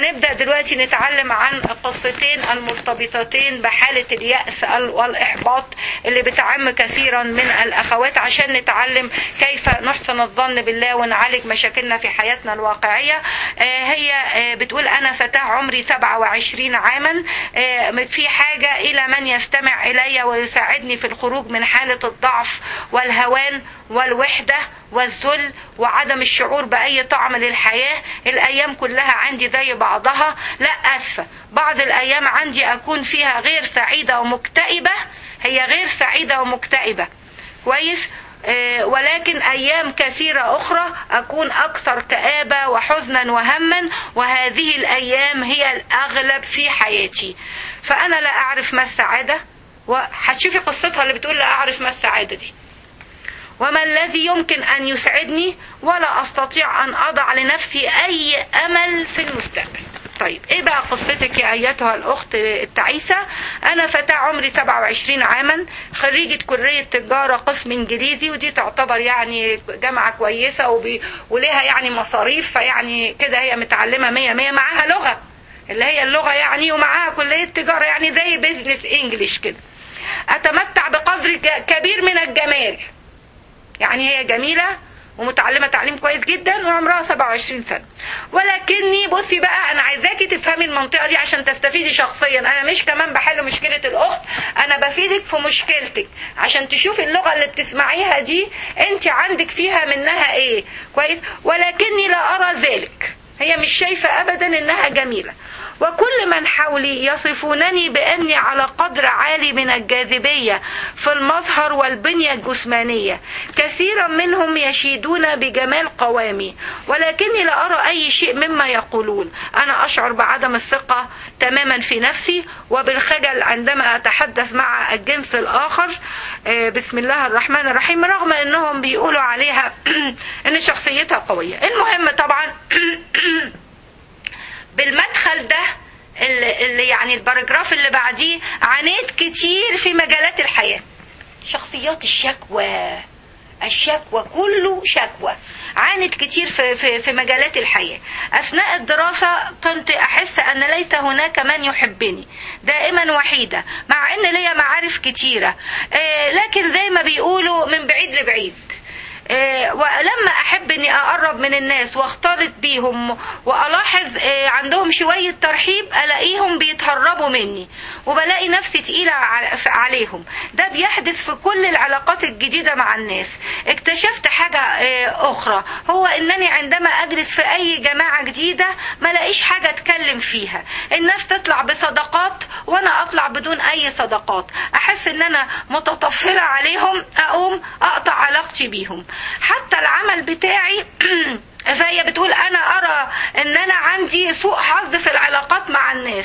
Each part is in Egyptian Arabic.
هنبدأ دلوقتي نتعلم عن قصتين المرتبطتين بحالة اليأس والإحباط اللي بتعم كثيرا من الأخوات عشان نتعلم كيف نحسن الظن بالله ونعالج مشاكلنا في حياتنا الواقعية هي بتقول أنا فتاة عمري 27 عاما في حاجة إلى من يستمع إلي ويساعدني في الخروج من حالة الضعف والهوان والوحدة والذل وعدم الشعور بأي طعم للحياة الأيام كلها عندي زي بعضها لا أسفة بعض الأيام عندي أكون فيها غير سعيدة ومكتئبة هي غير سعيدة ومكتئبة كويس ولكن أيام كثيرة أخرى أكون أكثر كآبة وحزنا وهما وهذه الأيام هي الأغلب في حياتي فأنا لا أعرف ما السعادة وهتشوفي قصتها اللي بتقول لا أعرف ما السعادة دي وما الذي يمكن أن يسعدني ولا أستطيع أن أضع لنفسي أي أمل في المستقبل طيب ايه بقى قصتك يا ايتها الاخت التعيسة انا فتاة عمري 27 عاما خريجة كلية تجارة قسم انجليزي ودي تعتبر يعني جامعة كويسة وبي... وليها يعني مصاريف فيعني كده هي متعلمة مية مية معاها لغة اللي هي اللغة يعني ومعاها كلية تجارة يعني زي بيزنس انجليش كده اتمتع بقدر كبير من الجمال يعني هي جميلة ومتعلمة تعليم كويس جدا وعمرها 27 سنة ولكني بصي بقى انا عايزاكي تفهمي المنطقة دي عشان تستفيدي شخصيا انا مش كمان بحل مشكلة الاخت انا بفيدك في مشكلتك عشان تشوفي اللغة اللي بتسمعيها دي انت عندك فيها منها ايه كويس ولكني لا ارى ذلك هي مش شايفة ابدا انها جميلة وكل من حولي يصفونني بأني على قدر عالي من الجاذبية في المظهر والبنية الجسمانية كثيرا منهم يشيدون بجمال قوامي ولكني لا أرى أي شيء مما يقولون أنا أشعر بعدم الثقة تماما في نفسي وبالخجل عندما أتحدث مع الجنس الآخر بسم الله الرحمن الرحيم رغم أنهم بيقولوا عليها أن شخصيتها قوية المهم طبعا بالمدخل ده اللي يعني الباراجراف اللي بعديه عانيت كتير في مجالات الحياة شخصيات الشكوى الشكوى كله شكوى عانت كتير في, في, في مجالات الحياة أثناء الدراسة كنت أحس أن ليس هناك من يحبني دائما وحيدة مع أن ليا معارف كتيرة لكن زي ما بيقولوا من بعيد لبعيد ولما احب اني اقرب من الناس واختلط بيهم والاحظ عندهم شوية ترحيب الاقيهم بيتهربوا مني وبلاقي نفسي تقيلة عليهم ده بيحدث في كل العلاقات الجديدة مع الناس اكتشفت حاجة اخرى هو انني عندما اجلس في اي جماعة جديدة ما لاقيش حاجة اتكلم فيها الناس تطلع بصداقات وانا اطلع بدون اي صداقات احس ان انا متطفلة عليهم اقوم اقطع علاقتي بيهم حتى العمل بتاعي فهي بتقول انا ارى ان انا عندي سوء حظ في العلاقات مع الناس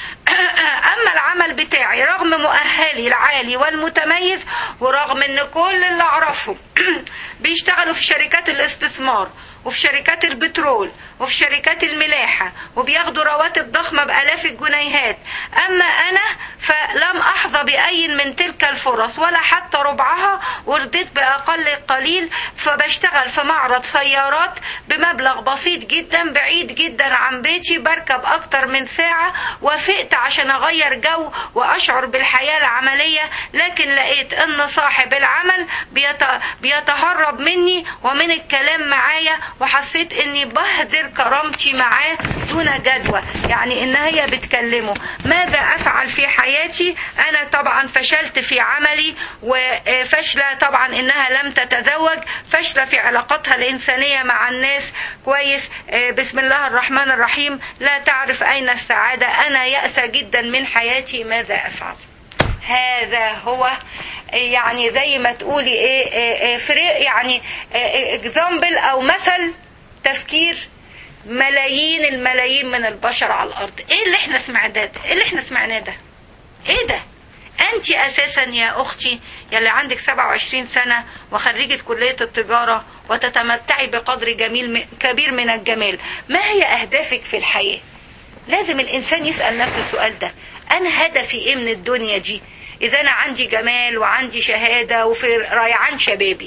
اما العمل بتاعي رغم مؤهلي العالي والمتميز ورغم ان كل اللي اعرفهم بيشتغلوا في شركات الاستثمار وفي شركات البترول وفي شركات الملاحة وبياخدوا رواتب ضخمة بآلاف الجنيهات أما أنا فلم أحظى بأي من تلك الفرص ولا حتى ربعها ورديت بأقل قليل فبشتغل في معرض سيارات بمبلغ بسيط جدا بعيد جدا عن بيتي بركب أكتر من ساعة وافقت عشان أغير جو وأشعر بالحياة العملية لكن لقيت أن صاحب العمل بيتهرب مني ومن الكلام معايا وحسيت اني بهدر كرامتي معاه دون جدوى يعني ان هي بتكلمه ماذا افعل في حياتي انا طبعا فشلت في عملي وفشلة طبعا انها لم تتزوج فشلة في علاقاتها الانسانية مع الناس كويس بسم الله الرحمن الرحيم لا تعرف اين السعادة انا يأسى جدا من حياتي ماذا افعل هذا هو يعني زي ما تقولي ايه, إيه فريق يعني اكزامبل او مثل تفكير ملايين الملايين من البشر على الارض ايه اللي احنا سمعناه ده ايه اللي احنا سمعناه ده ايه ده انت اساسا يا اختي يلي عندك 27 سنة وخريجة كلية التجارة وتتمتعي بقدر جميل كبير من الجمال ما هي اهدافك في الحياة لازم الانسان يسأل نفسه السؤال ده انا هدفي ايه من الدنيا دي اذا انا عندي جمال وعندي شهادة وفي ريعان شبابي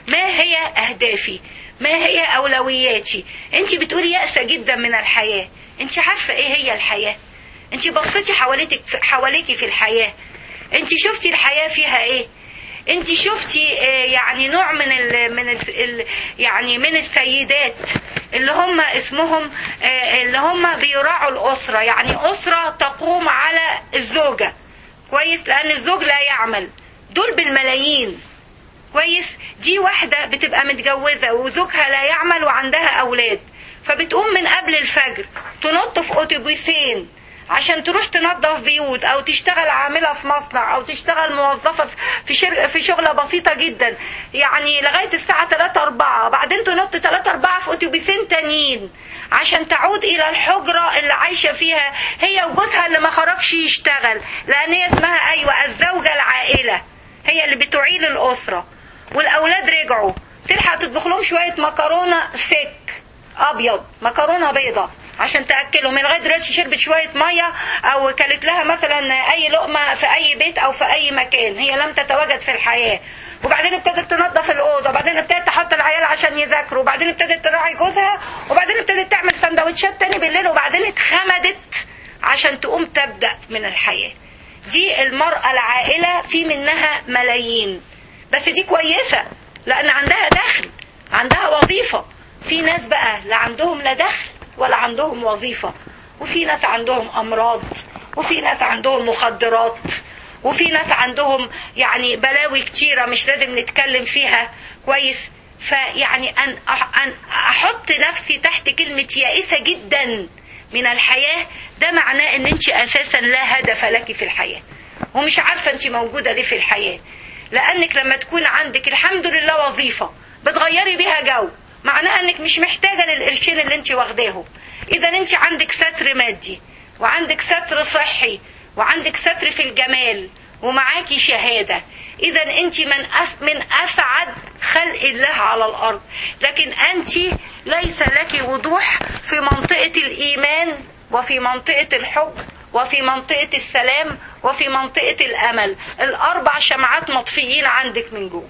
ما هي اهدافي ما هي اولوياتي انت بتقولي يأسة جدا من الحياة انت عارفة ايه هي الحياة انت بصيتي حواليك حواليكي في الحياة انت شفتي الحياة فيها ايه انت شفتي آه، يعني نوع من ال من ال يعني من السيدات اللي هم اسمهم آه، اللي هم بيراعوا الاسره يعني اسره تقوم على الزوجه كويس لان الزوج لا يعمل دول بالملايين كويس دي واحده بتبقى متجوزه وزوجها لا يعمل وعندها اولاد فبتقوم من قبل الفجر تنط في اتوبيسين عشان تروح تنظف بيوت او تشتغل عامله في مصنع او تشتغل موظفه في شر... في شغله بسيطه جدا يعني لغايه الساعه 3 4 بعدين تنط 3 4 في اتوبيسين تانيين عشان تعود الى الحجره اللي عايشه فيها هي وجوزها اللي ما خرجش يشتغل لان هي اسمها ايوه الزوجه العائله هي اللي بتعيل الاسره والاولاد رجعوا تلحق تطبخ لهم شويه مكرونه سك ابيض مكرونه بيضه عشان تاكلهم لغايه دلوقتي شربت شويه ميه او كلت لها مثلا اي لقمه في اي بيت او في اي مكان هي لم تتواجد في الحياه وبعدين ابتدت تنظف الاوضه وبعدين ابتدت تحط العيال عشان يذاكروا وبعدين ابتدت تراعي جوزها وبعدين ابتدت تعمل سندوتشات تاني بالليل وبعدين اتخمدت عشان تقوم تبدا من الحياه دي المراه العائله في منها ملايين بس دي كويسه لان عندها دخل عندها وظيفه في ناس بقى لا عندهم لا دخل ولا عندهم وظيفة وفي ناس عندهم أمراض وفي ناس عندهم مخدرات وفي ناس عندهم يعني بلاوي كتيرة مش لازم نتكلم فيها كويس فيعني أن أن أحط نفسي تحت كلمة يائسة جدا من الحياة ده معناه أن أنت أساسا لا هدف لك في الحياة ومش عارفة أنت موجودة ليه في الحياة لأنك لما تكون عندك الحمد لله وظيفة بتغيري بيها جو معناها انك مش محتاجة للقرشين اللي انت واخداهم اذا انت عندك ستر مادي وعندك ستر صحي وعندك ستر في الجمال ومعاكي شهادة اذا انت من أف من اسعد خلق الله على الارض لكن انت ليس لك وضوح في منطقة الايمان وفي منطقة الحب وفي منطقة السلام وفي منطقة الامل الاربع شمعات مطفيين عندك من جوه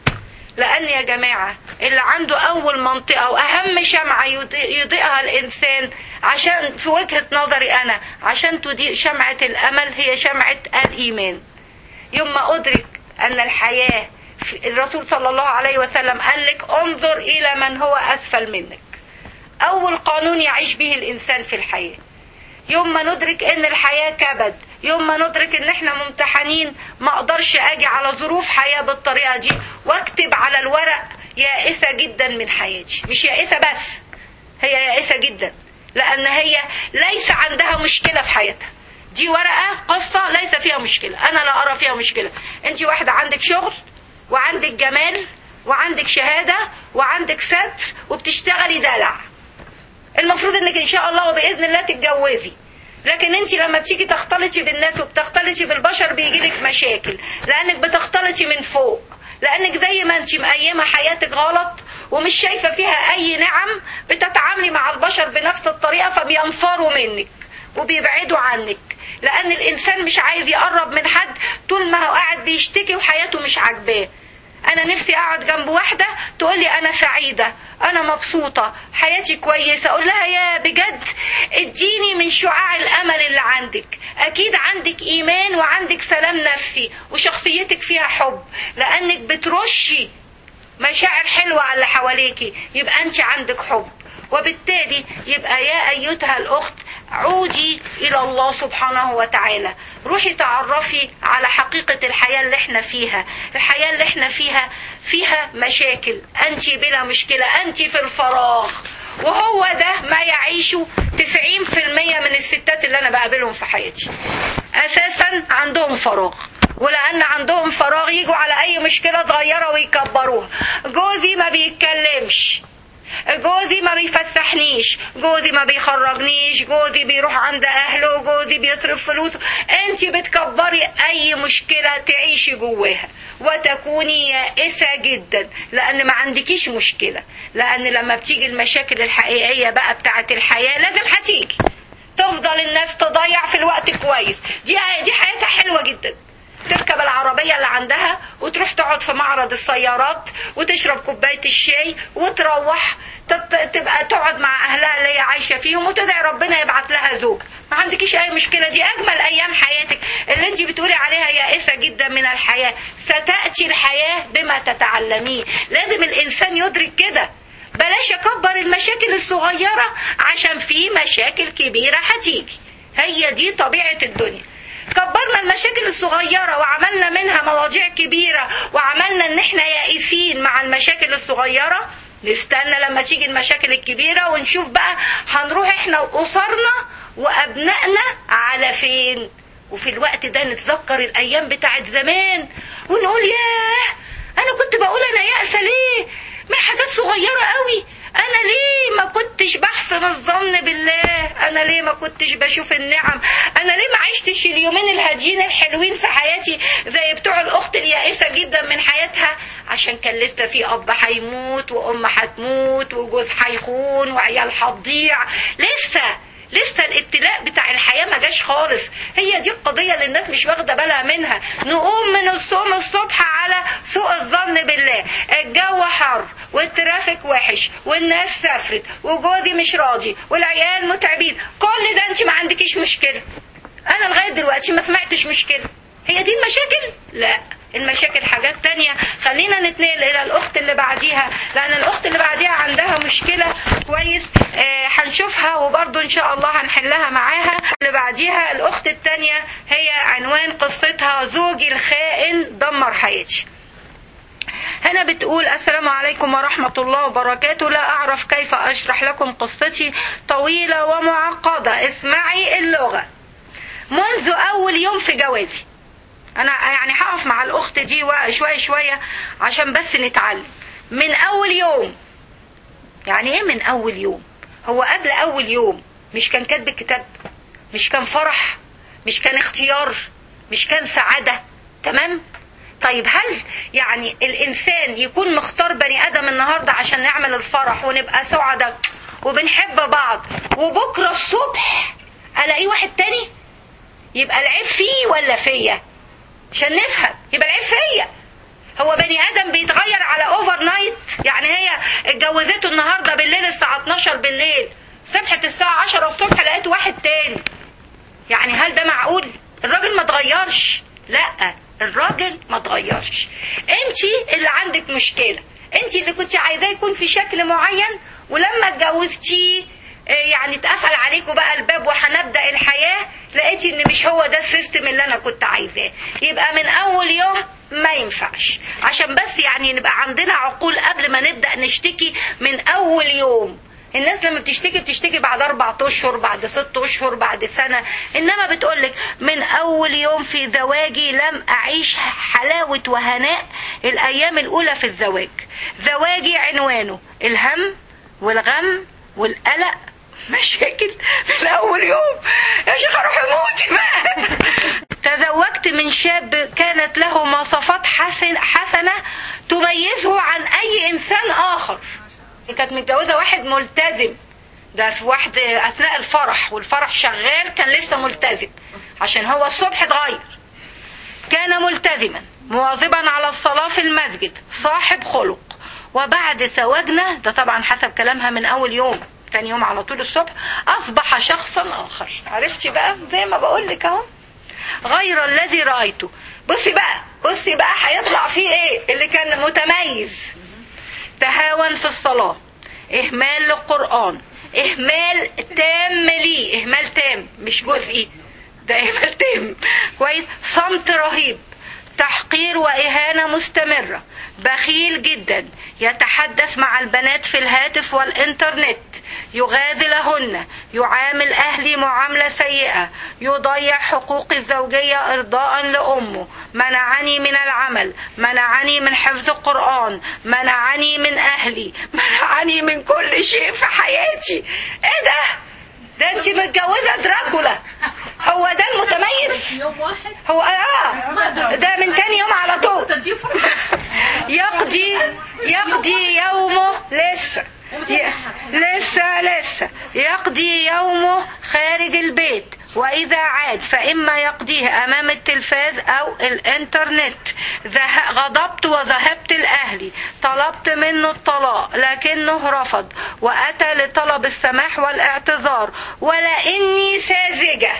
لأن يا جماعة اللي عنده أول منطقة وأهم شمعة يضيئها الإنسان عشان في وجهة نظري أنا عشان تضيء شمعة الأمل هي شمعة الإيمان يوم ما أدرك أن الحياة الرسول صلى الله عليه وسلم قال لك انظر إلى من هو أسفل منك أول قانون يعيش به الإنسان في الحياة يوم ما ندرك ان الحياة كبد يوم ما ندرك ان احنا ممتحنين ما اقدرش اجي على ظروف حياة بالطريقة دي واكتب على الورق يائسة جدا من حياتي مش يائسة بس هي يائسة جدا لان هي ليس عندها مشكلة في حياتها دي ورقة قصة ليس فيها مشكلة انا لا ارى فيها مشكلة انت واحدة عندك شغل وعندك جمال وعندك شهادة وعندك ستر وبتشتغلي دلع المفروض انك ان شاء الله وباذن الله تتجوزي لكن انت لما بتيجي تختلطي بالناس وبتختلطي بالبشر بيجيلك مشاكل لانك بتختلطي من فوق لانك زي ما انت مقيمه حياتك غلط ومش شايفه فيها اي نعم بتتعاملي مع البشر بنفس الطريقه فبينفروا منك وبيبعدوا عنك لان الانسان مش عايز يقرب من حد طول ما هو قاعد بيشتكي وحياته مش عاجباه انا نفسي اقعد جنب واحده تقول لي انا سعيده انا مبسوطه حياتي كويسه اقول لها يا بجد اديني من شعاع الامل اللي عندك اكيد عندك ايمان وعندك سلام نفسي وشخصيتك فيها حب لانك بترشي مشاعر حلوه على اللي حواليكي يبقى انت عندك حب وبالتالي يبقى يا ايتها الاخت عودي الى الله سبحانه وتعالى روحي تعرفي على حقيقة الحياة اللي احنا فيها الحياة اللي احنا فيها فيها مشاكل انت بلا مشكلة انت في الفراغ وهو ده ما يعيشه 90% من الستات اللي انا بقابلهم في حياتي اساسا عندهم فراغ ولان عندهم فراغ يجوا على اي مشكلة صغيرة ويكبروها جوزي ما بيتكلمش جوزي ما بيفسحنيش جوزي ما بيخرجنيش جوزي بيروح عند اهله جوزي بيصرف فلوسه انت بتكبري اي مشكلة تعيشي جواها وتكوني يائسة جدا لان ما عندكيش مشكلة لان لما بتيجي المشاكل الحقيقية بقى بتاعت الحياة لازم هتيجي تفضل الناس تضيع في الوقت كويس دي دي حياتها حلوة جدا تركب العربية اللي عندها وتروح تقعد في معرض السيارات وتشرب كوباية الشاي وتروح تت- تبقى تقعد مع أهلها اللي هي عايشة فيهم وتدعي ربنا يبعت لها زوج ما عندكيش أي مشكلة دي أجمل أيام حياتك اللي أنت بتقولي عليها يائسة جدا من الحياة ستأتي الحياة بما تتعلميه لازم الإنسان يدرك كده بلاش أكبر المشاكل الصغيرة عشان في مشاكل كبيرة هتيجي هي دي طبيعة الدنيا كبرنا المشاكل الصغيرة وعملنا منها مواضيع كبيرة وعملنا ان احنا يائسين مع المشاكل الصغيرة نستنى لما تيجي المشاكل الكبيرة ونشوف بقى هنروح احنا وأسرنا وأبنائنا على فين وفي الوقت ده نتذكر الأيام بتاعت زمان ونقول ياه أنا كنت بقول أنا يأسة ليه من حاجات صغيرة قوي انا ليه ما كنتش بحسن الظن بالله انا ليه ما كنتش بشوف النعم انا ليه ما عشتش اليومين الهاديين الحلوين في حياتي زي بتوع الاخت اليائسه جدا من حياتها عشان كان لسه في اب هيموت وام هتموت وجوز هيخون وعيال هتضيع لسه لسه الابتلاء بتاع الحياة ما جاش خالص هي دي القضية اللي الناس مش واخدة بالها منها نقوم من الصوم الصبح على سوء الظن بالله الجو حر والترافيك وحش والناس سافرت وجوزي مش راضي والعيال متعبين كل ده انت ما عندكيش مشكلة انا لغاية دلوقتي ما سمعتش مشكلة هي دي المشاكل لا المشاكل حاجات تانية خلينا نتنقل الى الاخت اللي بعديها لان الاخت اللي بعديها عندها مشكلة كويس آه، هنشوفها وبرضو ان شاء الله هنحلها معاها اللي بعديها الاخت التانية هي عنوان قصتها زوجي الخائن دمر حياتي هنا بتقول السلام عليكم ورحمة الله وبركاته لا أعرف كيف أشرح لكم قصتي طويلة ومعقدة اسمعي اللغة منذ أول يوم في جوازي أنا يعني هقف مع الأخت دي شوية شوية عشان بس نتعلم من أول يوم يعني إيه من أول يوم هو قبل أول يوم مش كان كاتب الكتاب مش كان فرح مش كان اختيار مش كان سعادة تمام طيب هل يعني الإنسان يكون مختار بني آدم النهاردة عشان نعمل الفرح ونبقى سعداء وبنحب بعض وبكرة الصبح ألاقيه واحد تاني يبقى العيب فيه ولا فيا عشان نفهم يبقى العيب فيا هو بني ادم بيتغير على اوفر نايت يعني هي اتجوزته النهارده بالليل الساعه 12 بالليل صبحت الساعه 10 الصبح لقيت واحد تاني يعني هل ده معقول الراجل ما اتغيرش لا الراجل ما اتغيرش انت اللي عندك مشكله انت اللي كنت عايزاه يكون في شكل معين ولما اتجوزتيه يعني اتقفل عليكم بقى الباب وهنبدا الحياه لقيتي ان مش هو ده السيستم اللي انا كنت عايزاه يبقى من اول يوم ما ينفعش عشان بس يعني نبقى عندنا عقول قبل ما نبدا نشتكي من اول يوم الناس لما بتشتكي بتشتكي بعد أربعة أشهر بعد ست أشهر بعد سنة إنما بتقولك من أول يوم في زواجي لم أعيش حلاوة وهناء الأيام الأولى في الزواج زواجي عنوانه الهم والغم والقلق مشاكل من أول يوم يا شيخ أروح أموت بقى تزوجت من شاب كانت له مواصفات حسن حسنة تميزه عن أي إنسان آخر كانت متجوزة واحد ملتزم ده في واحد أثناء الفرح والفرح شغال كان لسه ملتزم عشان هو الصبح اتغير كان ملتزما مواظبا على الصلاة في المسجد صاحب خلق وبعد زواجنا ده طبعا حسب كلامها من أول يوم تاني يوم على طول الصبح أصبح شخصا آخر عرفتي بقى زي ما بقول لك أهو غير الذي رأيته بصي بقى بصي بقى هيطلع فيه ايه اللي كان متميز تهاون في الصلاة إهمال للقرآن إهمال تام ليه إهمال تام مش جزئي ده إهمال تام كويس صمت رهيب تحقير وإهانة مستمرة بخيل جدا يتحدث مع البنات في الهاتف والإنترنت يغازلهن يعامل أهلي معاملة سيئة يضيع حقوق الزوجية إرضاء لأمه منعني من العمل منعني من حفظ القرآن منعني من أهلي منعني من كل شيء في حياتي إيه ده ده انت متجوزة دراكولا هو ده المتميز يوم واحد هو اه ده من تاني يوم على طول تديه فرحة يقضي يقضي يومه لسه ي- لسه لسه يقضي يومه خارج البيت وإذا عاد فإما يقضيه أمام التلفاز أو الإنترنت ذه- غضبت وذهبت لأهلي طلبت منه الطلاق لكنه رفض وأتى لطلب السماح والاعتذار ولاني ساذجة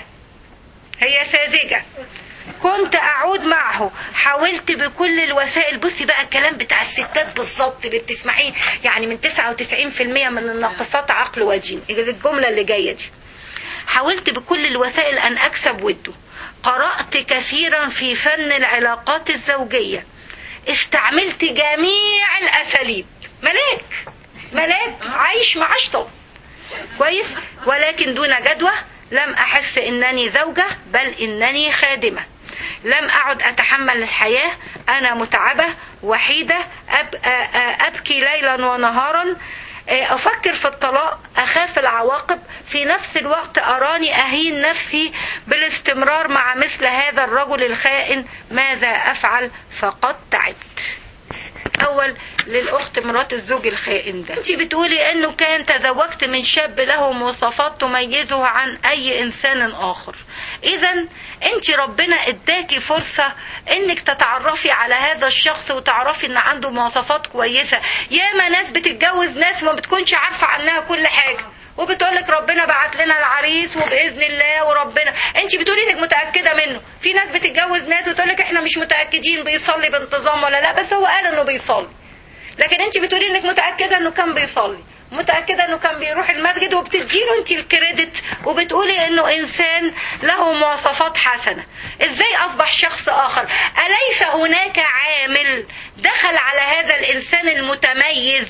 هي ساذجة كنت اعود معه حاولت بكل الوسائل بصي بقى الكلام بتاع الستات بالظبط اللي بتسمعيه يعني من 99% من الناقصات عقل ودين الجمله اللي جايه دي حاولت بكل الوسائل ان اكسب وده قرات كثيرا في فن العلاقات الزوجيه استعملت جميع الاساليب ملاك ملاك عايش مع اشطب كويس ولكن دون جدوى لم احس انني زوجه بل انني خادمه لم اعد اتحمل الحياه انا متعبه وحيده أب ابكي ليلا ونهارا افكر في الطلاق اخاف العواقب في نفس الوقت اراني اهين نفسي بالاستمرار مع مثل هذا الرجل الخائن ماذا افعل فقد تعبت اول للاخت مرات الزوج الخائن ده انت بتقولي انه كان تزوجت من شاب له مواصفات تميزه عن اي انسان اخر اذا انت ربنا اداكي فرصة انك تتعرفي على هذا الشخص وتعرفي ان عنده مواصفات كويسة ياما ناس بتتجوز ناس ما بتكونش عارفة عنها كل حاجة وبتقولك ربنا بعت لنا العريس وباذن الله وربنا انت بتقولي انك متاكده منه في ناس بتتجوز ناس وتقولك احنا مش متاكدين بيصلي بانتظام ولا لا بس هو قال انه بيصلي لكن انت بتقولي انك متاكده انه كان بيصلي متأكدة انه كان بيروح المسجد وبتديله انت الكريدت وبتقولي انه انسان له مواصفات حسنة ازاي اصبح شخص اخر اليس هناك عامل دخل على هذا الانسان المتميز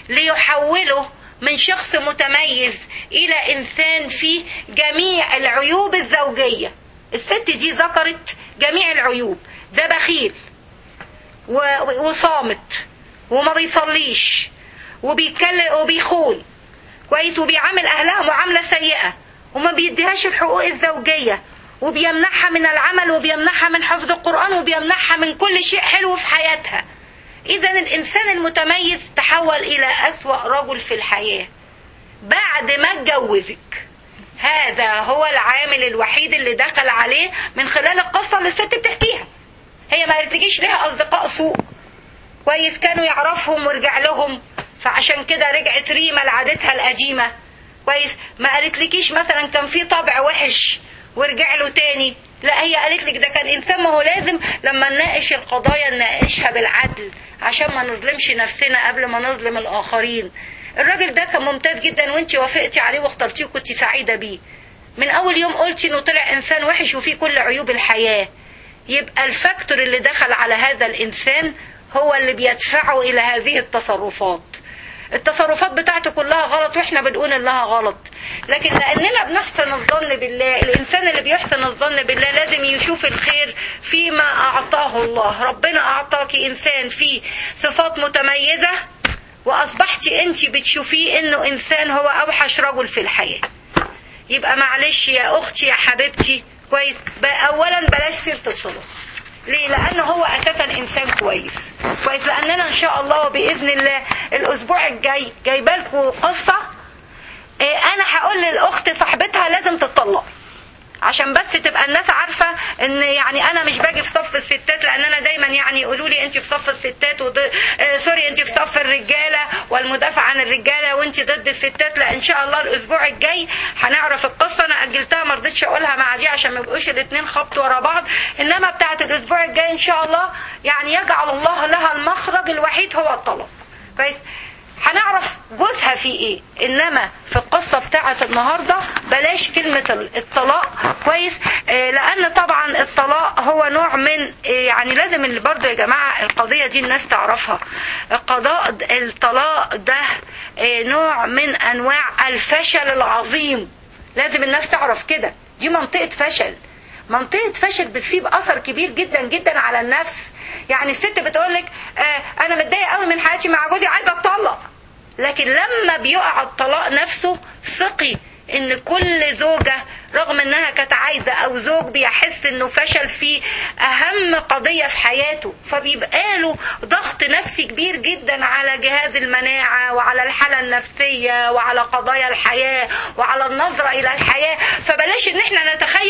ليحوله من شخص متميز الى انسان فيه جميع العيوب الزوجية الست دي ذكرت جميع العيوب ده بخيل وصامت وما بيصليش وبيتكلم وبيخون كويس وبيعامل اهلها معامله سيئه وما بيديهاش الحقوق الزوجيه وبيمنعها من العمل وبيمنعها من حفظ القران وبيمنعها من كل شيء حلو في حياتها اذا الانسان المتميز تحول الى اسوا رجل في الحياه بعد ما اتجوزك هذا هو العامل الوحيد اللي دخل عليه من خلال القصه اللي الست بتحكيها هي ما قالتلكيش ليها اصدقاء سوء كويس كانوا يعرفهم ورجع لهم فعشان كده رجعت ريما لعادتها القديمة كويس ما قالتلكيش مثلا كان في طبع وحش ورجع له تاني لا هي قالت لك ده كان انسان ما هو لازم لما نناقش القضايا نناقشها بالعدل عشان ما نظلمش نفسنا قبل ما نظلم الاخرين الراجل ده كان ممتاز جدا وانت وافقتي عليه واخترتيه وكنت سعيده بيه من اول يوم قلتي انه طلع انسان وحش وفيه كل عيوب الحياه يبقى الفاكتور اللي دخل على هذا الانسان هو اللي بيدفعه الى هذه التصرفات التصرفات بتاعته كلها غلط واحنا بنقول انها غلط لكن لاننا بنحسن الظن بالله الانسان اللي بيحسن الظن بالله لازم يشوف الخير فيما اعطاه الله ربنا اعطاك انسان فيه صفات متميزه واصبحتي انت بتشوفيه انه انسان هو اوحش رجل في الحياه يبقى معلش يا اختي يا حبيبتي كويس اولا بلاش سيره الصلاه ليه لان هو اساسا انسان كويس كويس لاننا ان شاء الله وباذن الله الاسبوع الجاي جايبه لكم قصه إيه انا هقول للاخت صاحبتها لازم تتطلق عشان بس تبقى الناس عارفة ان يعني انا مش باجي في صف الستات لان انا دايما يعني يقولوا لي انت في صف الستات وض... آه سوري انت في صف الرجالة والمدافع عن الرجالة وانت ضد الستات لا ان شاء الله الاسبوع الجاي هنعرف القصة انا اجلتها ما رضيتش اقولها مع دي عشان ما يبقوش الاثنين خبط ورا بعض انما بتاعت الاسبوع الجاي ان شاء الله يعني يجعل الله لها المخرج الوحيد هو الطلاق كويس هنعرف جوزها في ايه انما في القصة بتاعت النهاردة بلاش كلمة الطلاق كويس آه لان طبعا الطلاق هو نوع من آه يعني لازم اللي برضو يا جماعة القضية دي الناس تعرفها قضاء الطلاق ده آه نوع من انواع الفشل العظيم لازم الناس تعرف كده دي منطقة فشل منطقة فشل بتسيب اثر كبير جدا جدا على النفس يعني الست بتقولك آه انا متضايقه قوي من حياتي مع جوزي عايزه اتطلق لكن لما بيقع الطلاق نفسه ثقي ان كل زوجة رغم انها كانت عايزة او زوج بيحس انه فشل في اهم قضية في حياته فبيبقى له ضغط نفسي كبير جدا على جهاز المناعة وعلى الحالة النفسية وعلى قضايا الحياة وعلى النظرة الى الحياة فبلاش ان احنا نتخيل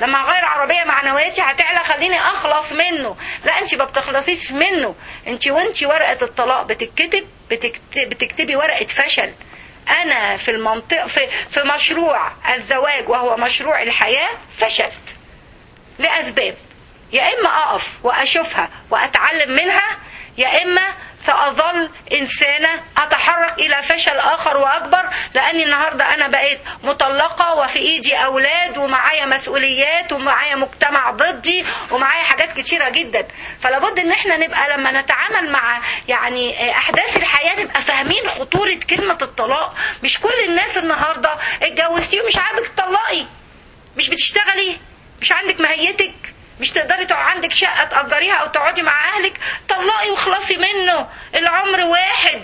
لما هغير عربيه معنوياتي هتعلى خليني اخلص منه لا انت ما بتخلصيش منه انت وانت ورقه الطلاق بتتكتب بتكتب بتكتبي ورقه فشل انا في المنطقه في في مشروع الزواج وهو مشروع الحياه فشلت لاسباب يا اما اقف واشوفها واتعلم منها يا اما سأظل إنسانة أتحرك إلى فشل آخر وأكبر لأني النهاردة أنا بقيت مطلقة وفي إيدي أولاد ومعايا مسؤوليات ومعايا مجتمع ضدي ومعايا حاجات كتيرة جدا فلابد إن إحنا نبقى لما نتعامل مع يعني أحداث الحياة نبقى فاهمين خطورة كلمة الطلاق مش كل الناس النهاردة اتجوزتي ومش عاجبك تطلقي مش بتشتغلي مش عندك مهيتك مش تقدري تقعد عندك شقة تأجريها أو تقعدي مع أهلك طلقي واخلصي منه العمر واحد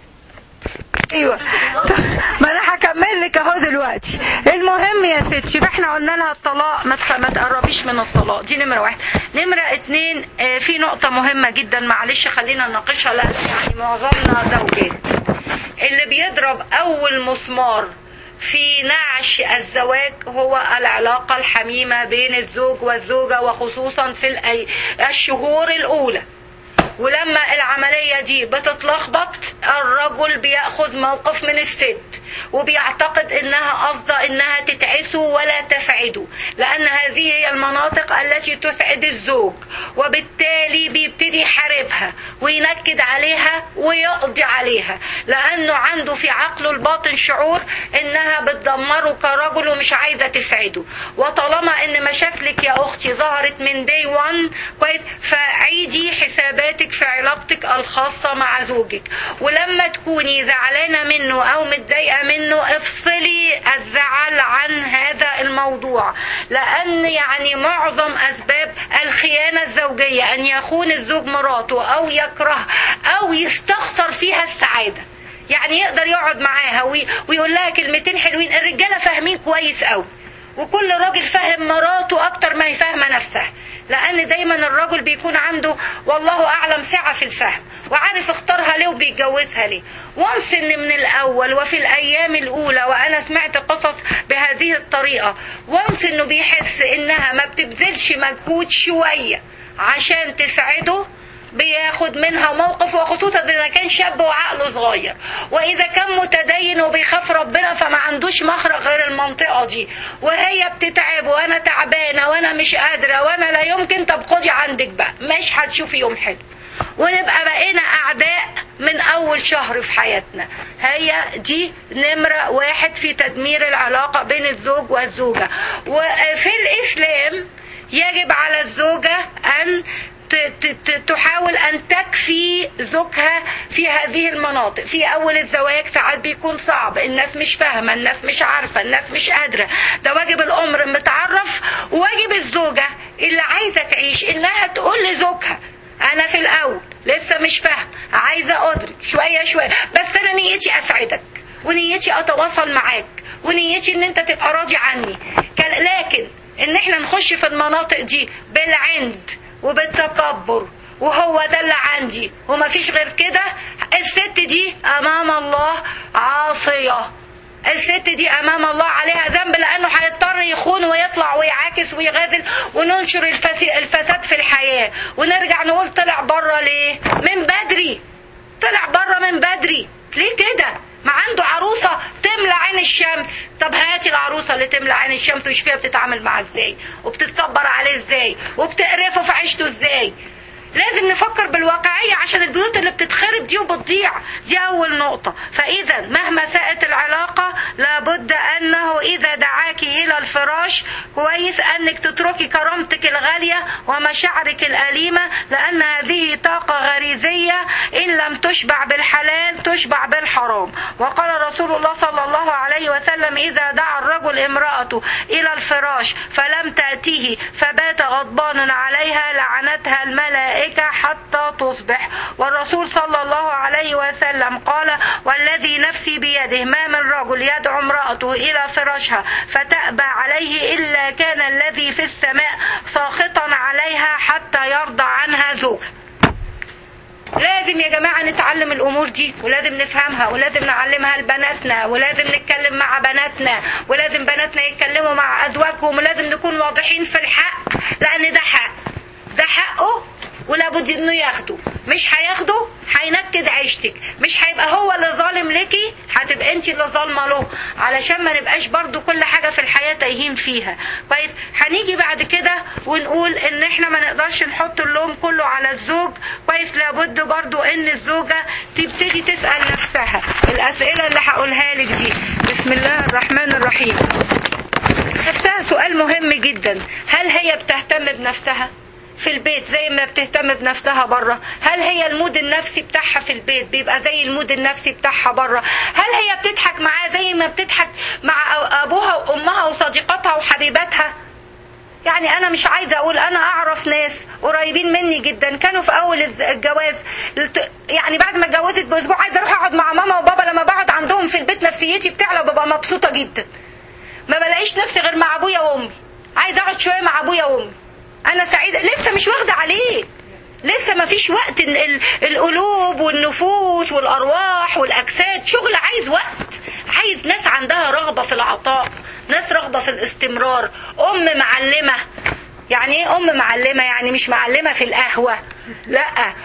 ايوه ما انا هكمل لك اهو دلوقتي المهم يا ستي فاحنا قلنا لها الطلاق ما تخ- ما تقربيش من الطلاق دي نمره واحد نمره اتنين آه، في نقطه مهمه جدا معلش خلينا نناقشها لان يعني معظمنا زوجات اللي بيضرب اول مسمار في نعش الزواج هو العلاقة الحميمة بين الزوج والزوجة وخصوصا في الأي- الشهور الأولى ولما العملية دي بتتلخبط الرجل بياخذ موقف من الست وبيعتقد انها قصده انها تتعسه ولا تسعده لان هذه هي المناطق التي تسعد الزوج وبالتالي بيبتدي يحاربها وينكد عليها ويقضي عليها لانه عنده في عقله الباطن شعور انها بتدمره كرجل ومش عايزه تسعده وطالما ان مشاكلك يا اختي ظهرت من دي 1 كويس فعيدي حساباتك في علاقتك الخاصه مع زوجك ولما تكوني زعلانه منه او متضايقه منه افصلي الزعل عن هذا الموضوع لان يعني معظم اسباب الخيانه الزوجيه ان يخون الزوج مراته او يكره او يستخسر فيها السعاده يعني يقدر يقعد معاها وي- ويقول لها كلمتين حلوين الرجاله فاهمين كويس قوي وكل راجل فاهم مراته اكتر ما هي فاهمه نفسها لان دايما الرجل بيكون عنده والله اعلم سعه في الفهم وعارف اختارها ليه وبيتجوزها ليه وانس ان من الاول وفي الايام الاولى وانا سمعت قصص بهذه الطريقه وانس انه بيحس انها ما بتبذلش مجهود شويه عشان تسعده بياخد منها موقف وخصوصا اذا كان شاب وعقله صغير واذا كان متدين وبيخاف ربنا فما عندوش مخرج غير المنطقه دي وهي بتتعب وانا تعبانه وانا مش قادره وانا لا يمكن طب خدي عندك بقى مش هتشوفي يوم حلو ونبقى بقينا اعداء من اول شهر في حياتنا هي دي نمرة واحد في تدمير العلاقة بين الزوج والزوجة وفي الاسلام يجب على الزوجة ان ت- ت- ت- تحاول ان تكفي زوجها في هذه المناطق في اول الزواج ساعات بيكون صعب الناس مش فاهمه الناس مش عارفه الناس مش قادره ده واجب الامر متعرف وواجب الزوجه اللي عايزه تعيش انها تقول لزوجها انا في الاول لسه مش فاهم عايزه ادرك شويه شويه بس انا نيتي اسعدك ونيتي اتواصل معاك ونيتي ان انت تبقى راضي عني كان- لكن ان احنا نخش في المناطق دي بالعند وبالتكبر وهو ده اللي عندي ومفيش غير كده الست دي امام الله عاصيه الست دي امام الله عليها ذنب لانه هيضطر يخون ويطلع ويعاكس ويغازل وننشر الفس- الفساد في الحياه ونرجع نقول طلع بره ليه من بدري طلع بره من بدري ليه كده ما عنده عروسة تملى عين الشمس طب هاتي العروسة اللي تملى عين الشمس وشوفيها بتتعامل معاه ازاي وبتتصبر عليه ازاي وبتقرفه في عيشته ازاي لازم نفكر بالواقعية عشان البيوت اللي بتتخرب دي وبتضيع دي أول نقطة فإذا مهما ساءت العلاقة لابد أنه إذا دعاك إلى الفراش كويس أنك تتركي كرامتك الغالية ومشاعرك الأليمة لأن هذه طاقة غريزية إن لم تشبع بالحلال تشبع بالحرام وقال رسول الله صلى الله عليه وسلم إذا دعا الرجل امرأته إلى الفراش فلم تأتيه فبات غضبان عليها لعنتها الملائكة حتى تصبح والرسول صلى الله عليه وسلم قال والذي نفسي بيده ما من رجل يدعو امرأته إلى فراشها فتأبى عليه إلا كان الذي في السماء ساخطا عليها حتى يرضى عنها زوجها لازم يا جماعة نتعلم الأمور دي ولازم نفهمها ولازم نعلمها لبناتنا ولازم نتكلم مع بناتنا ولازم بناتنا يتكلموا مع أزواجهم ولازم نكون واضحين في الحق لأن ده حق ده حقه ولابد انه ياخده مش هياخده هينكد عيشتك مش هيبقى هو اللي ظالم ليكي هتبقى انت اللي ظالمه له علشان ما نبقاش برضو كل حاجه في الحياه تايهين فيها كويس هنيجي بعد كده ونقول ان احنا ما نقدرش نحط اللوم كله على الزوج كويس لابد برضو ان الزوجه تبتدي تسال نفسها الاسئله اللي هقولها لك دي بسم الله الرحمن الرحيم نفسها سؤال مهم جدا هل هي بتهتم بنفسها في البيت زي ما بتهتم بنفسها بره هل هي المود النفسي بتاعها في البيت بيبقى زي المود النفسي بتاعها بره هل هي بتضحك معاه زي ما بتضحك مع ابوها وامها وصديقاتها وحبيباتها يعني انا مش عايزه اقول انا اعرف ناس قريبين مني جدا كانوا في اول الجواز يعني بعد ما اتجوزت باسبوع عايزه اروح اقعد مع ماما وبابا لما بقعد عندهم في البيت نفسيتي بتعلى وببقى مبسوطه جدا ما بلاقيش نفسي غير مع ابويا وامي عايزه اقعد شويه مع ابويا وامي انا سعيدة لسه مش واخدة عليه لسه ما فيش وقت القلوب والنفوس والارواح والاجساد شغل عايز وقت عايز ناس عندها رغبة في العطاء ناس رغبة في الاستمرار ام معلمة يعني ايه ام معلمة يعني مش معلمة في القهوة لا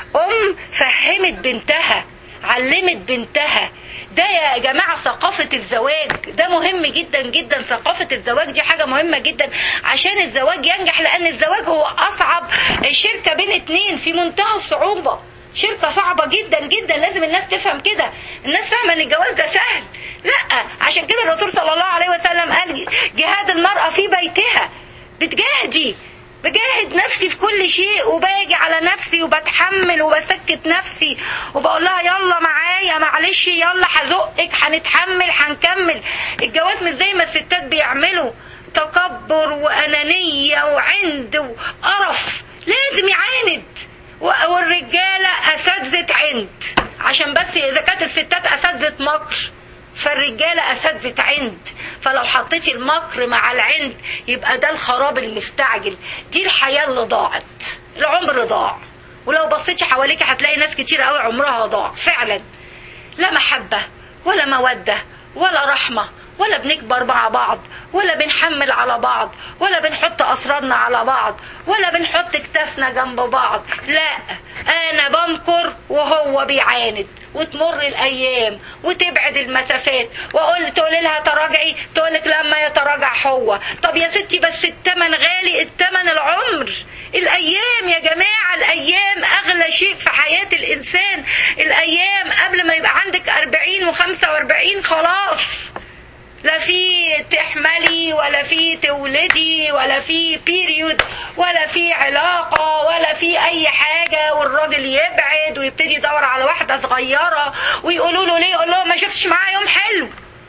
ام فهمت بنتها علمت بنتها ده يا جماعة ثقافة الزواج ده مهم جدا جدا ثقافة الزواج دي حاجة مهمة جدا عشان الزواج ينجح لأن الزواج هو أصعب شركة بين اتنين في منتهى الصعوبة شركة صعبة جدا جدا لازم الناس تفهم كده الناس فاهمة ان الجواز ده سهل لا عشان كده الرسول صلى الله عليه وسلم قال جهاد المرأة في بيتها بتجاهدي بجاهد نفسي في كل شيء وباجي على نفسي وبتحمل وبسكت نفسي وبقول لها يلا معايا معلش يلا هزقك هنتحمل هنكمل الجواز مش زي ما الستات بيعملوا تكبر وأنانية وعند وقرف لازم يعاند والرجالة أساتذة عند عشان بس إذا كانت الستات أساتذة مكر فالرجالة أساتذة عند فلو حطيتي المكر مع العند يبقى ده الخراب المستعجل دي الحياة اللي ضاعت العمر ضاع ولو بصيتي حواليك هتلاقي ناس كتير قوي عمرها ضاع فعلا لا محبة ولا مودة ولا رحمة ولا بنكبر مع بعض ولا بنحمل على بعض ولا بنحط أسرارنا على بعض ولا بنحط كتافنا جنب بعض لا أنا بمكر وهو بيعاند وتمر الأيام وتبعد المسافات وأقول تقول لها تراجعي تقول لك لما يتراجع هو طب يا ستي بس التمن غالي التمن العمر الأيام يا جماعة الأيام أغلى شيء في حياة الإنسان الأيام قبل ما يبقى عندك أربعين وخمسة وأربعين خلاص لا في تحملي ولا في تولدي ولا في بيريود ولا في علاقة ولا في أي حاجة والراجل يبعد ويبتدي يدور على واحدة صغيرة ويقولوا له ليه يقول له ما شفتش معاه يوم حلو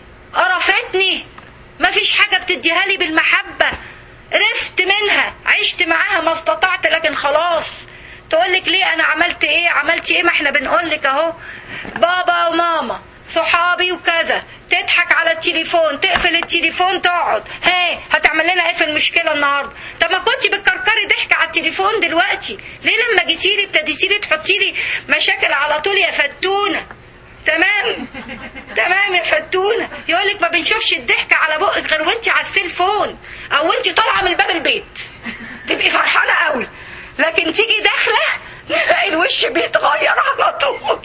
قرفتني ما فيش حاجة بتديها لي بالمحبة رفت منها عشت معاها ما استطعت لكن خلاص تقول لك ليه انا عملت ايه عملت ايه ما احنا بنقول لك اهو بابا وماما صحابي وكذا تضحك على التليفون تقفل التليفون تقعد ها هتعمل لنا ايه في المشكله النهارده طب ما كنتي بتكركري ضحك على التليفون دلوقتي ليه لما جيتي لي ابتديتي لي تحطي لي مشاكل على طول يا فتونه تمام تمام يا فتونه يقول لك ما بنشوفش الضحك على بقك غير وانت على السيلفون او وانت طالعه من باب البيت تبقي فرحانه قوي لكن تيجي داخله تلاقي الوش بيتغير على طول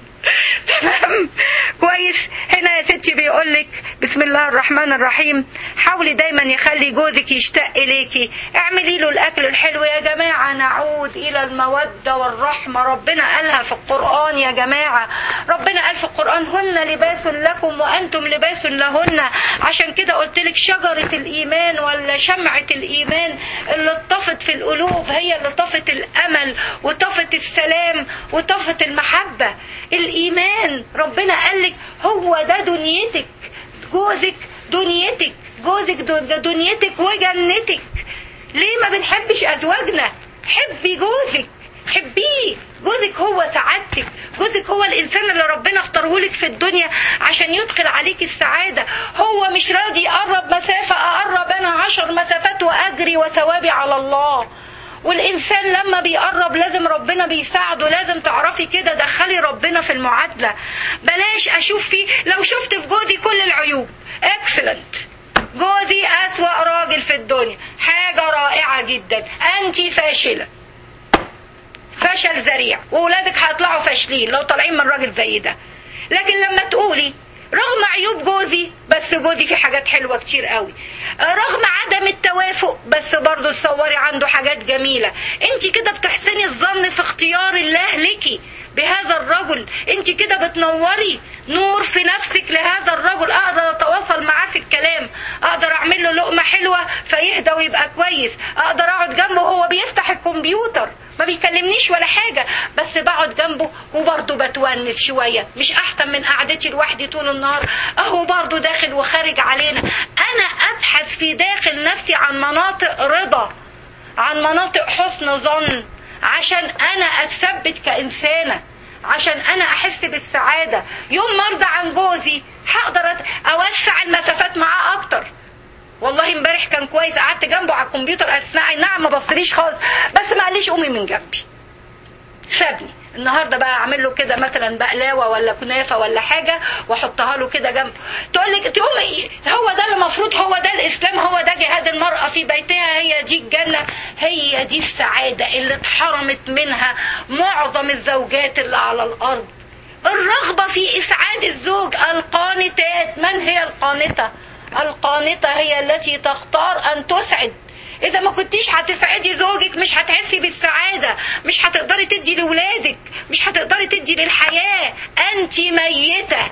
تمام كويس هنا يا ستي بيقول لك بسم الله الرحمن الرحيم حاولي دايما يخلي جوزك يشتاق اليكي اعملي له الاكل الحلو يا جماعه نعود الى الموده والرحمه ربنا قالها في القران يا جماعه ربنا قال في القران هن لباس لكم وانتم لباس لهن عشان كده قلت لك شجره الايمان ولا شمعه الايمان اللي طفت في القلوب هي اللي طفت الامل وطفت السلام وطفت المحبه الايمان ربنا قال لك هو ده دنيتك جوزك دنيتك جوزك دنيتك وجنتك ليه ما بنحبش ازواجنا حبي جوزك حبيه جوزك هو سعادتك جوزك هو الانسان اللي ربنا اختاره لك في الدنيا عشان يدخل عليك السعادة هو مش راضي يقرب مسافة اقرب انا عشر مسافات واجري وثوابي على الله والإنسان لما بيقرب لازم ربنا بيساعده لازم تعرفي كده دخلي ربنا في المعادلة بلاش أشوف فيه لو شفت في جوزي كل العيوب اكسلنت جوزي أسوأ راجل في الدنيا حاجة رائعة جدا أنت فاشلة فشل ذريع وولادك هيطلعوا فاشلين لو طالعين من راجل زي ده لكن لما تقولي رغم عيوب جوزي بس جوزي في حاجات حلوه كتير قوي رغم عدم التوافق بس برضه تصوري عنده حاجات جميله انت كده بتحسني الظن في اختيار الله ليكي بهذا الرجل انت كده بتنوري نور في نفسك لهذا الرجل اقدر اتواصل معاه في الكلام اقدر اعمل له لقمه حلوه فيهدى ويبقى كويس اقدر اقعد جنبه وهو بيفتح الكمبيوتر ما بيكلمنيش ولا حاجة بس بقعد جنبه وبرضه بتونس شوية مش أحسن من قعدتي لوحدي طول النهار أهو برضه داخل وخارج علينا أنا أبحث في داخل نفسي عن مناطق رضا عن مناطق حسن ظن عشان أنا أتثبت كإنسانة عشان أنا أحس بالسعادة يوم ما أرضى عن جوزي هقدر أوسع المسافات معاه أكتر والله امبارح كان كويس قعدت جنبه على الكمبيوتر اثناء نعم ما بصليش خالص بس ما قاليش قومي من جنبي سابني النهارده بقى اعمل له كده مثلا بقلاوه ولا كنافه ولا حاجه واحطها له كده جنبه تقول لك تقوم هو ده المفروض هو ده الاسلام هو ده جهاد المراه في بيتها هي دي الجنه هي دي السعاده اللي اتحرمت منها معظم الزوجات اللي على الارض الرغبه في اسعاد الزوج القانتات من هي القانته القانتة هي التي تختار أن تسعد إذا ما كنتيش هتسعدي زوجك مش هتحسي بالسعادة مش هتقدري تدي لولادك مش هتقدري تدي للحياة أنت ميتة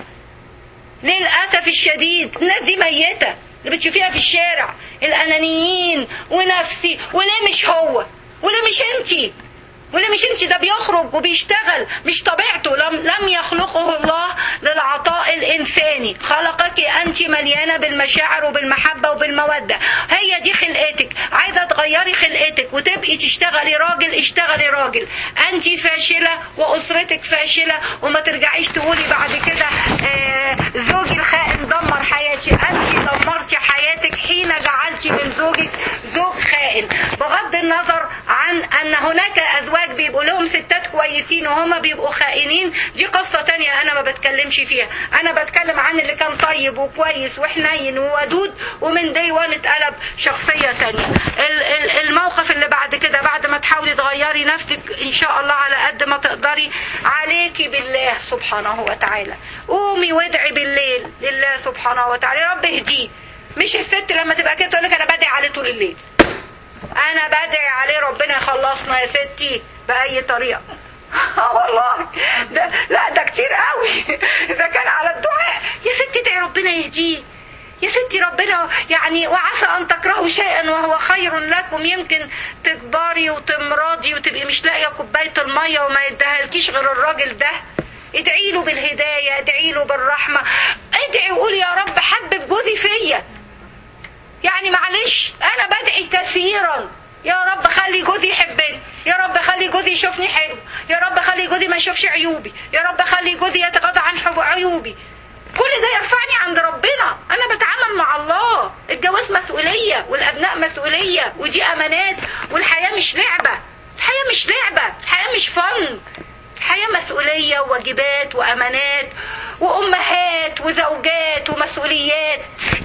للأسف الشديد الناس دي ميتة اللي بتشوفيها في الشارع الأنانيين ونفسي وليه مش هو وليه مش انتي وليه مش انت ده بيخرج وبيشتغل مش طبيعته لم لم يخلقه الله للعطاء الانساني خلقك انت مليانه بالمشاعر وبالمحبه وبالموده هي دي خلقتك عايزه تغيري خلقتك وتبقي تشتغلي راجل اشتغلي راجل انت فاشله واسرتك فاشله وما ترجعيش تقولي بعد كده آه زوجي الخائن دمر حياتي انت دمرتي حياتك حين جعلتي من زوجك زوج خائن بغض النظر عن ان هناك ازواج ازواج بيبقوا لهم ستات كويسين وهما بيبقوا خائنين دي قصة تانية انا ما بتكلمش فيها انا بتكلم عن اللي كان طيب وكويس وحنين وودود ومن دي وان اتقلب شخصية تانية الموقف اللي بعد كده بعد ما تحاولي تغيري نفسك ان شاء الله على قد ما تقدري عليكي بالله سبحانه وتعالى قومي وادعي بالليل لله سبحانه وتعالى يا رب اهديه مش الست لما تبقى كده تقول لك انا بدعي عليه طول الليل انا بدعي عليه ربنا يخلصنا يا ستي باي طريقه والله ده لا ده كتير قوي ده كان على الدعاء يا ستي ادعي ربنا يهديه يا ستي ربنا يعني وعسى ان تكرهوا شيئا وهو خير لكم يمكن تكبري وتمرضي وتبقي مش لاقيه كوبايه الميه وما يديهالكيش غير الراجل ده ادعي له بالهدايه ادعي له بالرحمه ادعي وقولي يا رب حبب جوزي فيا يعني معلش انا بدعي كثيرا يا رب خلي جوزي يحبني يا رب خلي جوزي يشوفني حلو يا رب خلي جوزي ما يشوفش عيوبي يا رب خلي جوزي يتغاضى عن حب عيوبي كل ده يرفعني عند ربنا انا بتعامل مع الله الجواز مسؤولية والابناء مسؤولية ودي امانات والحياة مش لعبة الحياة مش لعبة الحياة مش فن الحياة مسؤولية وواجبات وامانات وامهات وزوجات ومسؤوليات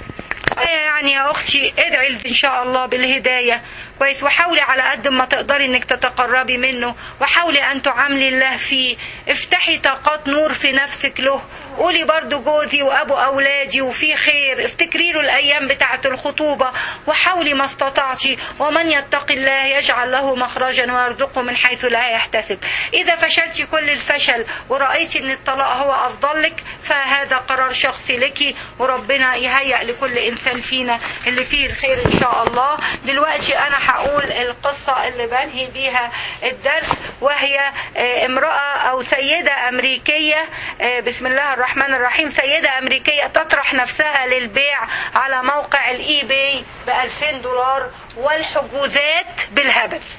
يعني يا اختي ادعي ان شاء الله بالهدايه كويس وحاولي على قد ما تقدري انك تتقربي منه وحاولي ان تعاملي الله فيه افتحي طاقات نور في نفسك له قولي برضو جوزي وابو اولادي وفي خير افتكري له الايام بتاعه الخطوبه وحاولي ما استطعتي ومن يتق الله يجعل له مخرجا ويرزقه من حيث لا يحتسب اذا فشلتي كل الفشل ورايتي ان الطلاق هو افضل لك فهذا قرار شخصي لك وربنا يهيئ لكل انسان فينا اللي فيه الخير ان شاء الله دلوقتي انا هقول القصه اللي بنهي بيها الدرس وهي امراه او سيده امريكيه بسم الله الرحمن الرحيم سيدة أمريكية تطرح نفسها للبيع على موقع الإي باي ب 2000 دولار والحجوزات بالهبل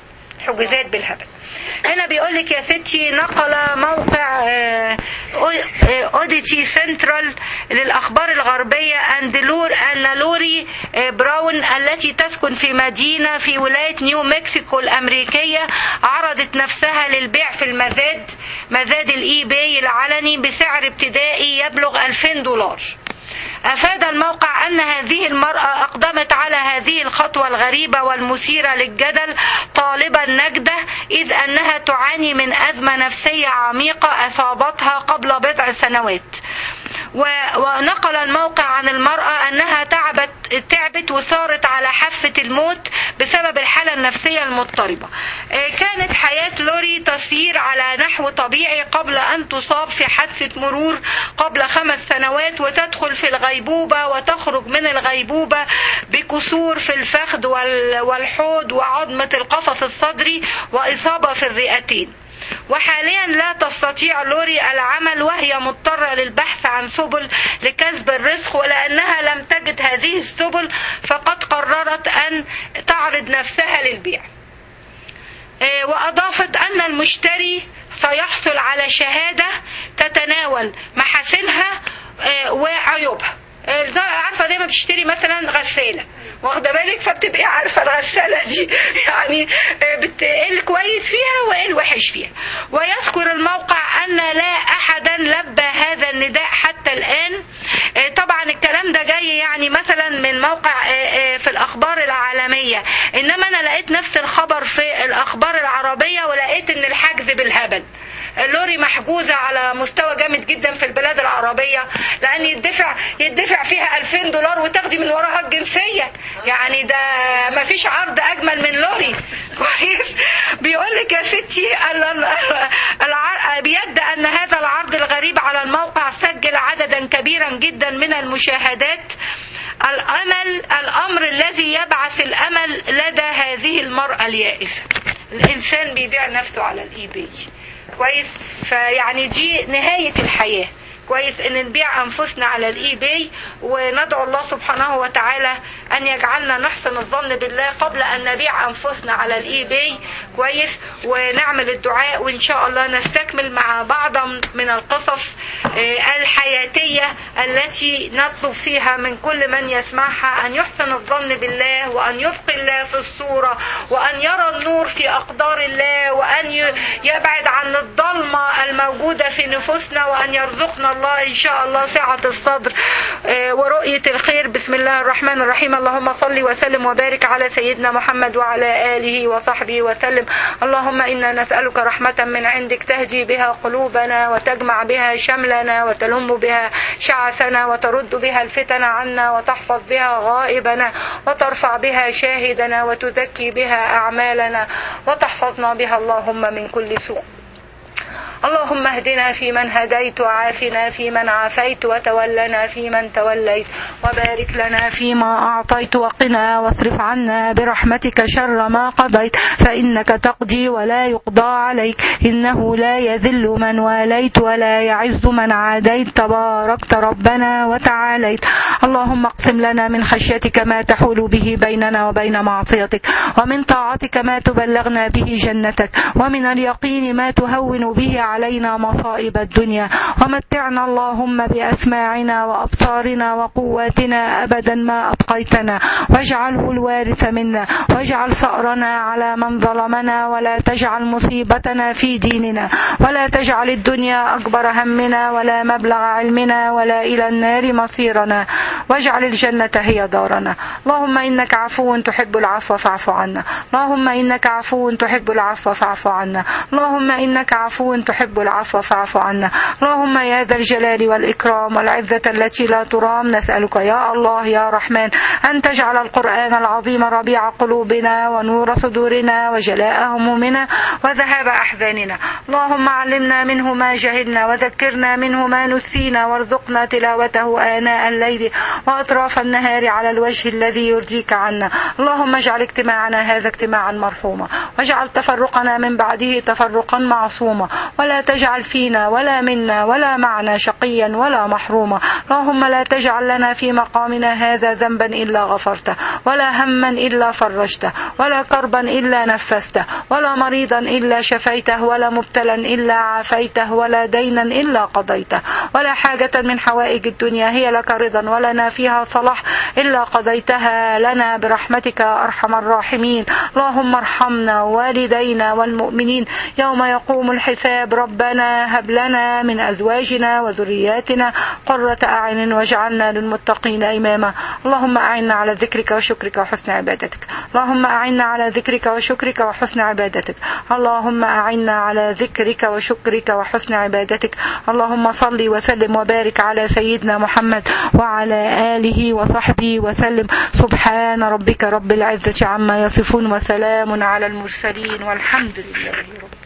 حجوزات بالهبل هنا بيقول لك يا ستي نقل موقع آه، آه، اوديتي سنترال للاخبار الغربيه ان لور ان لوري آه، براون التي تسكن في مدينه في ولايه نيو مكسيكو الامريكيه عرضت نفسها للبيع في المزاد مزاد الاي باي العلني بسعر ابتدائي يبلغ 2000 دولار أفاد الموقع أن هذه المرأة أقدمت على هذه الخطوة الغريبة والمثيرة للجدل طالبا نجدة إذ أنها تعاني من أزمة نفسية عميقة أصابتها قبل بضع سنوات و- ونقل الموقع عن المرأة أنها تعبت تعبت وصارت على حافة الموت بسبب الحالة النفسية المضطربة آه، كانت حياة لوري تسير على نحو طبيعي قبل أن تصاب في حادثة مرور قبل خمس سنوات وتدخل في الغيبوبة وتخرج من الغيبوبة بكسور في الفخذ وال- والحوض وعظمة القفص الصدري وإصابة في الرئتين وحاليا لا تستطيع لوري العمل وهي مضطرة للبحث عن سبل لكسب الرزق ولأنها لم تجد هذه السبل فقد قررت أن تعرض نفسها للبيع آه، وأضافت أن المشتري سيحصل على شهادة تتناول محاسنها آه، وعيوبها آه، ده عارفة دايما بتشتري مثلا غسالة واخده بالك فبتبقي عارفه الغساله دي يعني آه، بت- ايه الكويس فيها وايه الوحش فيها ويذكر الموقع ان لا احدا لبى هذا النداء حتى الان آه، طبعا الكلام ده جاي يعني مثلا من موقع آه، آه، في الاخبار العالميه انما انا لقيت نفس الخبر في الاخبار العربيه ولقيت ان الحجز بالهبل اللوري محجوزة على مستوى جامد جدا في البلاد العربية لأن يدفع يدفع فيها 2000 دولار وتاخدي من وراها الجنسية يعني ده ما فيش عرض أجمل من لوري كويس بيقول لك يا ستي ال- ال- الع- بيد أن هذا العرض الغريب على الموقع سجل عددا كبيرا جدا من المشاهدات الأمل الأمر الذي يبعث الأمل لدى هذه المرأة اليائسة الإنسان بيبيع نفسه على الإي باي كويس فيعني دي نهاية الحياة كويس ان نبيع انفسنا على الاي باي وندعو الله سبحانه وتعالى ان يجعلنا نحسن الظن بالله قبل ان نبيع انفسنا على الاي باي كويس ونعمل الدعاء وان شاء الله نستكمل مع بعض من القصص آه، الحياتية التي نطلب فيها من كل من يسمعها ان يحسن الظن بالله وان يبقي الله في الصورة وان يرى النور في اقدار الله وان ي- يبعد عن الضلمة الموجودة في نفوسنا وان يرزقنا الله ان شاء الله سعة الصدر آه، ورؤية الخير بسم الله الرحمن الرحيم اللهم صل وسلم وبارك على سيدنا محمد وعلى آله وصحبه وسلم اللهم إنا نسألك رحمة من عندك تهدي بها قلوبنا وتجمع بها شملنا وتلم بها شعثنا وترد بها الفتن عنا وتحفظ بها غائبنا وترفع بها شاهدنا وتزكي بها أعمالنا وتحفظنا بها اللهم من كل سوء اللهم اهدنا فيمن هديت وعافنا فيمن عافيت وتولنا فيمن توليت وبارك لنا فيما أعطيت وقنا واصرف عنا برحمتك شر ما قضيت فإنك تقضي ولا يقضى عليك إنه لا يذل من واليت ولا يعز من عاديت تباركت ربنا وتعاليت اللهم اقسم لنا من خشيتك ما تحول به بيننا وبين معصيتك ومن طاعتك ما تبلغنا به جنتك ومن اليقين ما تهون به علينا مصائب الدنيا ومتعنا اللهم بأسماعنا وأبصارنا وقواتنا أبدا ما أبقيتنا واجعله الوارث منا واجعل ثأرنا على من ظلمنا ولا تجعل مصيبتنا في ديننا ولا تجعل الدنيا أكبر همنا ولا مبلغ علمنا ولا إلى النار مصيرنا واجعل الجنة هي دارنا اللهم إنك عفو تحب العفو فاعف عنا اللهم إنك عفو تحب العفو فاعف عنا اللهم إنك عفو تحب العفو فاعف عنا اللهم يا ذا الجلال والإكرام والعزة التي لا ترام نسألك يا الله يا رحمن أن تجعل القرآن العظيم ربيع قلوبنا ونور صدورنا وجلاء همومنا وذهاب أحزاننا اللهم علمنا منه ما جهلنا وذكرنا منه ما نسينا وارزقنا تلاوته آناء الليل وأطراف النهار على الوجه الذي يرضيك عنا اللهم اجعل اجتماعنا هذا اجتماعا مرحوما واجعل تفرقنا من بعده تفرقا معصوما ولا ولا تجعل فينا ولا منا ولا معنا شقيا ولا محروما اللهم لا تجعل لنا في مقامنا هذا ذنبا إلا غفرته ولا هما إلا فرجته ولا كربا إلا نفسته ولا مريضا إلا شفيته ولا مبتلا إلا عافيته ولا دينا إلا قضيته ولا حاجة من حوائج الدنيا هي لك رضا ولنا فيها صلاح إلا قضيتها لنا برحمتك يا أرحم الراحمين اللهم ارحمنا والدينا والمؤمنين يوم يقوم الحساب ربنا هب لنا من أزواجنا وذرياتنا قرة أعين واجعلنا للمتقين إماما اللهم أعنا على ذكرك وشكرك وحسن عبادتك اللهم أعنا على ذكرك وشكرك وحسن عبادتك اللهم أعنا على ذكرك وشكرك وحسن عبادتك اللهم صل وسلم وبارك على سيدنا محمد وعلى آله وصحبه وسلم سبحان ربك رب العزة عما يصفون وسلام على المرسلين والحمد لله رب